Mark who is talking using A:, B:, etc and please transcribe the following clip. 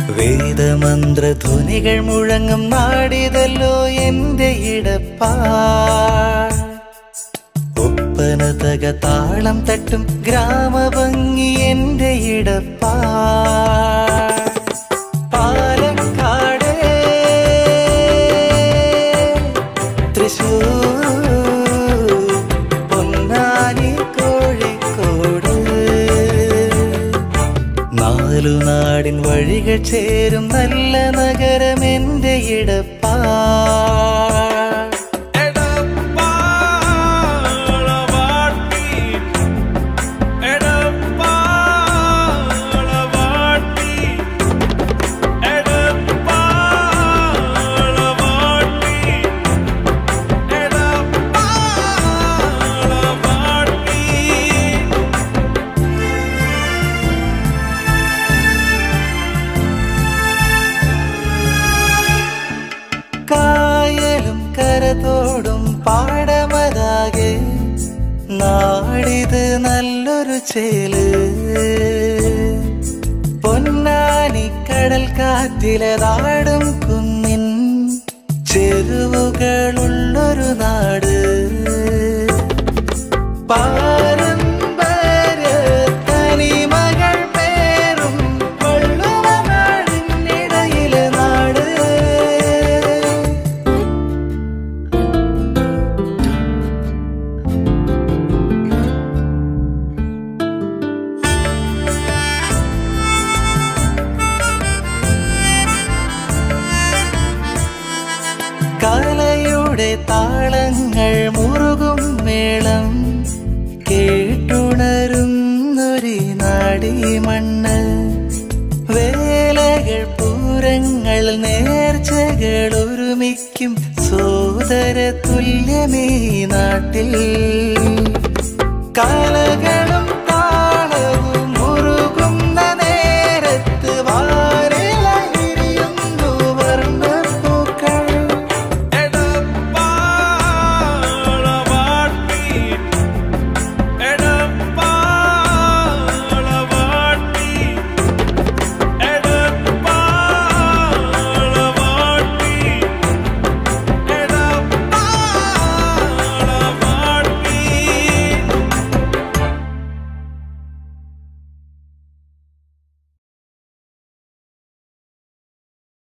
A: വേദമന്ത്രധ്വനികൾ മുഴങ്ങും നാടിതല്ലോ എന്റെ ഇടപ്പാ ഒപ്പന തക താളം തട്ടും ഗ്രാമഭംഗി എന്റെ ഇടപ്പാ പാലക്കാട് തൃശൂർ പൊന്നാനി കോഴിക്കോട് നാലു നാടിൻ വഴികൾ ചേരും നല്ല നഗരം എന്റെ ഇടപ്പാ കായലും കരതോടും പാടമതാകെ നാടിത് നല്ലൊരു ചേല് പൊന്നാനി കടൽ കാറ്റിലതാടും കുന്നിൻ ചെരുവുകളുള്ളൊരു നാട് പാരമ്പര്യ തനിമകൾ പേരും കൊള്ളുവ നാടിനിടയിലെ നാട് കലയുടെ താളങ്ങൾ മുറുകും മേളം കേട്ടുണരുന്നൊരു നാടി മണ്ണ് വേലകൾ പൂരങ്ങൾ നേർച്ചകൾ ഒരുമിക്കും സോദര തുല്യമേ നാട്ടിൽ കലകളും